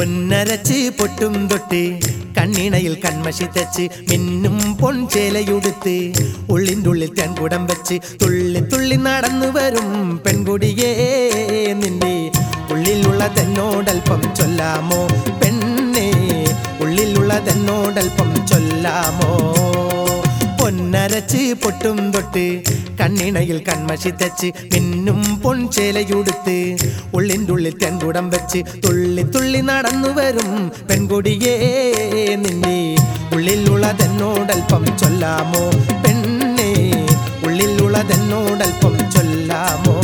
പൊന്നരച്ച് പൊട്ടും തൊട്ട് കണ്ണിണയിൽ കൺമഷി തച്ച് മിന്നും പൊൻചേലയുടുത്ത് ഉള്ളിൻ്റെ ഉള്ളിൽ തെൻകുടം വെച്ച് തുള്ളി തുള്ളി നടന്നു വരും പെൺകുടിയേ നിന്റെ ഉള്ളിലുള്ളതെന്നോടൽപ്പം ചൊല്ലാമോ പെണ്ണേ ഉള്ളിലുള്ളതെന്നോടൽപ്പം ചൊല്ലാമോ പൊന്നരച്ച് പൊട്ടും തൊട്ട് കണ്ണിണയിൽ കൺമഷി തച്ച് മിന്നും പൊൻചേലയുടുത്ത് ഉള്ളിൻ്റെ ഉള്ളിൽ തെൻകുടം വെച്ച് തുള്ളി തുള്ളി നടന്നു വരും പെൺകുടിയേ നിന്നെ ഉള്ളിലുള്ളതെന്നോടൽപ്പം ചൊല്ലാമോ പെണ്ണേ ഉള്ളിലുള്ളതെന്നോടൽപ്പം ചൊല്ലാമോ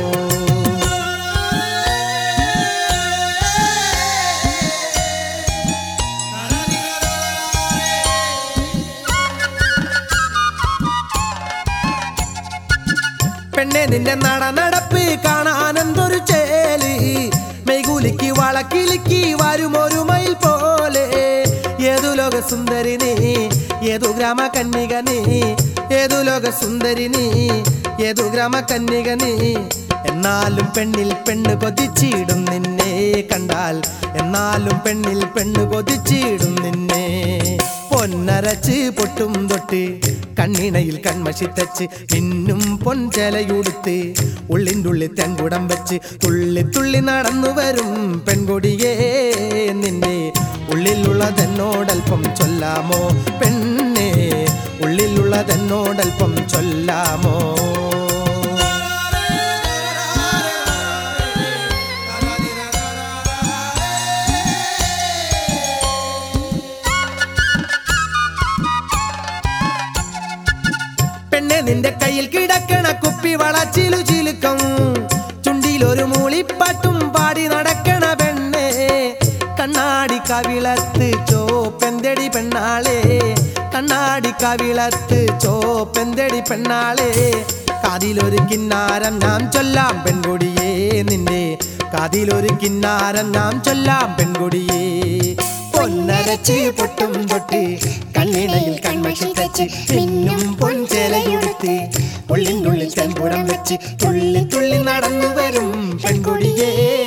പെണ്ണെ നിന്റെ നട നടപ്പ് കാണാനെന്തൊരു ചേല് മെയ്കൂലിക്ക് വളക്കിലിക്ക് വരുമൊരു മയിൽ പോലെ ഏതു ലോക സുന്ദരിനി ഏതു ഗ്രാമ കന്യകനി ഏതു ലോക സുന്ദരിനി ഏതു ഗ്രാമ കന്യകനി എന്നാലും പെണ്ണിൽ പെണ്ണ് കൊതിച്ചിടും നിന്നെ കണ്ടാൽ എന്നാലും പെണ്ണിൽ പെണ്ണ് കൊതിച്ചിടും നിന്നെ പൊന്നരച്ച് പൊട്ടും തൊട്ട് കണ്ണിണയിൽ കൺമഷി തച്ച് മിന്നും പൊൻചലയുടുത്ത് ഉള്ളിൻ്റെ ഉള്ളിൽ തെൻകുടം വെച്ച് തുള്ളി തുള്ളി നടന്നു വരും പെൺകൊടിയേ നിന്നെ ഉള്ളിലുള്ളതെന്നോടൽപ്പം ചൊല്ലാമോ പെണ്ണേ ഉള്ളിലുള്ളതെന്നോടൽപ്പം ചൊല്ലാമോ പെണ്ണെ നിന്റെ കയ്യിൽ കിടക്കണ കുപ്പി വളച്ചിലു ചിലുക്കം ചുണ്ടിലൊരു മൂളിപ്പാട്ടും പാടി നടക്കണ പെണ്ണെ കണ്ണാടി കവിളത്ത് ചോപ്പെന്തടി പെണ്ണാളെ കണ്ണാടി കവിളത്ത് ചോപ്പെന്തടി പെണ്ണാളെ കാതിലൊരു കിന്നാരം ഞാൻ ചൊല്ലാം പെൺകൊടിയേ നിന്റെ കാതിലൊരു കിന്നാരം ഞാൻ ചൊല്ലാം പെൺകൊടിയേ പൊന്നരച്ച് പൊട്ടും തൊട്ട് കണ്ണിണയിൽ കൺമഷി തച്ച് മിന്നും പൊൻചേലയുടുത്ത് ഉള്ളിനുള്ളിൽ തെൻകുടം വെച്ച് തുള്ളി തുള്ളി നടന്നു വരും പെൺകുടിയേ